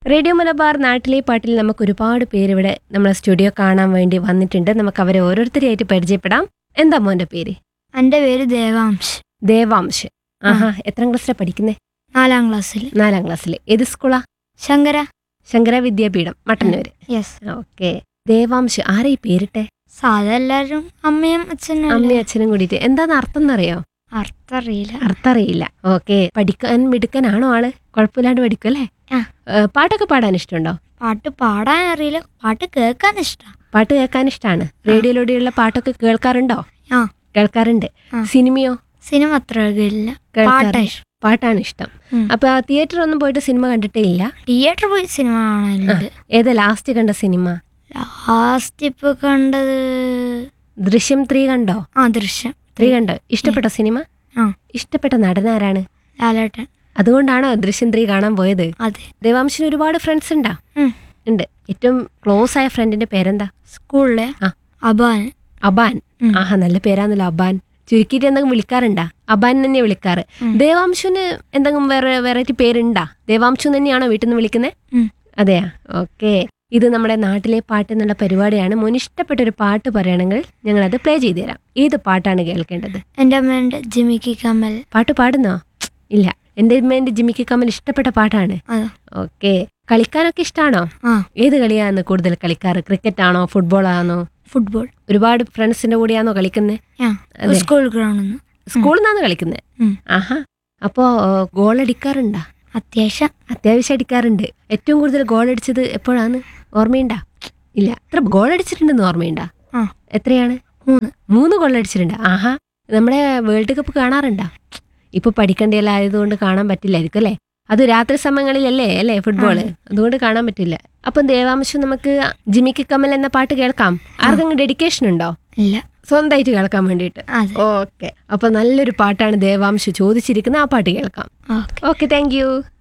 Radio Malabar നാട്ടിലെ പാട്ടിൽ നമുക്ക് ഒരുപാട് പേര് ഇവിടെ നമ്മളെ സ്റ്റുഡിയോ കാണാൻ വേണ്ടി വന്നിട്ടുണ്ട് നമുക്ക് അവരെ ഓരോരുത്തരെയായിട്ട് പരിചയപ്പെടാം എന്താ മോന്റെ പേര് എൻ്റെ പേര് ദേവാംശ് ദേവാംശ് ആഹാ എത്രാം ക്ലാസ്സിലാണ് പഠിക്കുന്നേ നാലാം ക്ലാസ്സിൽ നാലാം ക്ലാസ്സിൽ ഏത് സ്കൂളാ ശങ്കര ശങ്കര വിദ്യാപീഠം മട്ടന്നൂര് യെസ് ഓക്കെ ദേവാംശ് ആരാ ഈ പേരിട്ടെ സാധാ എല്ലാവരും അമ്മയും അച്ഛനും അമ്മയും അച്ഛനും കൂടിയിട്ട് എന്താന്ന് അർത്ഥം എന്നറിയോ അർത്ഥം അറിയില്ല അർത്ഥം അറിയില്ല ഓക്കെ പഠിക്കാൻ മിടുക്കനാണോ ആള് കുഴപ്പമില്ലാണ്ട് പഠിക്കും അല്ലേ ആ. ഏ, പാട്ടൊക്കെ പാടാൻ ഇഷ്ടമുണ്ടോ പാട്ട് പാടാൻ അറിയില്ല പാട്ട് കേൾക്കാൻ ഇഷ്ടം പാട്ട് കേൾക്കാൻ ഇഷ്ടമാണ് റേഡിയോയിലൂടെയുള്ള പാട്ടൊക്കെ കേൾക്കാറുണ്ടോ ആ കേൾക്കാറുണ്ട് ആ. സിനിമയോ സിനിമ അത്ര ഇല്ല കേൾക്കാറുണ്ട്. പാട്ടാ ഇഷ്ടം പാട്ടാണ് ഇഷ്ടം ഉം. അപ്പൊ ആ തിയേറ്റർ ഒന്നും പോയിട്ട് സിനിമ കണ്ടിട്ടേ ഇല്ല തിയേറ്ററിൽ പോയി സിനിമ കാണലുണ്ട് ഏതാ ലാസ്റ്റ് കണ്ട സിനിമ ലാസ്റ്റ് ഇപ്പൊ കണ്ടത് ദൃശ്യം ത്രീ കണ്ടോ ആ ദൃശ്യം ത്രീ കണ്ടോ ഇഷ്ടപ്പെട്ട സിനിമ ആ ഇഷ്ടപ്പെട്ട നടനാരാണ് ലാലേട്ടൻ അതുകൊണ്ടാണോ ദൃശ്യം ത്രീ കാണാൻ പോയത് അതെ ദേവാംശിന് ഒരുപാട് ഫ്രണ്ട്സ് ഉണ്ടാ ഉം. ഉണ്ട് ഏറ്റവും ക്ലോസ് ആയ ഫ്രണ്ടിന്റെ പേരെന്താ സ്കൂളിലെ ആ. അബാൻ അബാൻ ഉം. ആഹാ നല്ല പേരാണല്ലോ അബാൻ ചുരുക്കിയിട്ട് എന്തെങ്കിലും വിളിക്കാറുണ്ടാ അബാൻ തന്നെ വിളിക്കാറ് ഉം. ദേവാംശുന് എന്തെങ്കിലും വേറെ വെറൈറ്റി പേരുണ്ടാ ദേവാംശു തന്നെയാണോ വീട്ടിൽ നിന്ന് വിളിക്കുന്നത് ഉം. അതെയാ ഓക്കെ ഇത് നമ്മുടെ നാട്ടിലെ പാട്ട് എന്നുള്ള പരിപാടിയാണ് മോന് ഇഷ്ടപ്പെട്ട ഒരു പാട്ട് പറയണമെങ്കിൽ ഞങ്ങൾ അത് പ്ലേ ചെയ്തു തരാം ഏത് പാട്ടാണ് കേൾക്കേണ്ടത് എൻ്റെ അമ്മേൻ്റെ ജിമിക്കി കമൽ പാട്ട് പാടുന്നോ ഇല്ല എൻ്റെ എൻ്റെ ജിമ്മിക്ക് കമ്മൽ ഇഷ്ടപ്പെട്ട പാട്ടാണ് അതാ ഓക്കെ കളിക്കാനൊക്കെ ഇഷ്ടമാണോ ആ ഏത് കളിയാണ് കൂടുതൽ കളിക്കാറ് ക്രിക്കറ്റ് ആണോ ഫുട്ബോൾ ആണോ ഫുട്ബോൾ ഒരുപാട് ഫ്രണ്ട്സിന്റെ കൂടെയാണോ കളിക്കുന്നത് ആ അതെ. സ്കൂൾ ഗ്രൗണ്ടിൽ നിന്ന് സ്കൂളിൽ നിന്നാണ് കളിക്കുന്നത് ഉം. ആഹാ അപ്പോ ഗോൾ അടിക്കാറുണ്ടാ അത്യാവശ്യം അത്യാവശ്യം അടിക്കാറുണ്ട് ഏറ്റവും കൂടുതൽ ഗോൾ അടിച്ചത് എപ്പോഴാണ് ഓർമ്മയുണ്ടാ ഇല്ല എത്ര ഗോൾ അടിച്ചിട്ടുണ്ടെന്ന് ഓർമ്മയുണ്ടാ ആ എത്രയാണ് മൂന്ന് മൂന്ന് ഗോൾ അടിച്ചിട്ടുണ്ട് ആഹാ നമ്മുടെ വേൾഡ് കപ്പ് കാണാറുണ്ടാ ഇപ്പൊ പഠിക്കേണ്ടതെല്ലാം ആയതുകൊണ്ട് കാണാൻ പറ്റില്ലായിരിക്കും അല്ലേ അത് രാത്രി സമയങ്ങളിലല്ലേ അല്ലേ ഫുട്ബോള് അതുകൊണ്ട് കാണാൻ പറ്റില്ല അപ്പം ദേവാംശം നമുക്ക് ജിമിക്ക് കമൽ എന്ന പാട്ട് കേൾക്കാം ആർക്കെങ്കിലും ഡെഡിക്കേഷൻ ഉണ്ടോ ഇല്ല സ്വന്തമായിട്ട് കേൾക്കാൻ വേണ്ടിയിട്ട് അതെ ഓക്കെ അപ്പൊ നല്ലൊരു പാട്ടാണ് ദേവാംശു ചോദിച്ചിരിക്കുന്നത് ആ പാട്ട് കേൾക്കാം ഓക്കെ ഓക്കെ താങ്ക് യു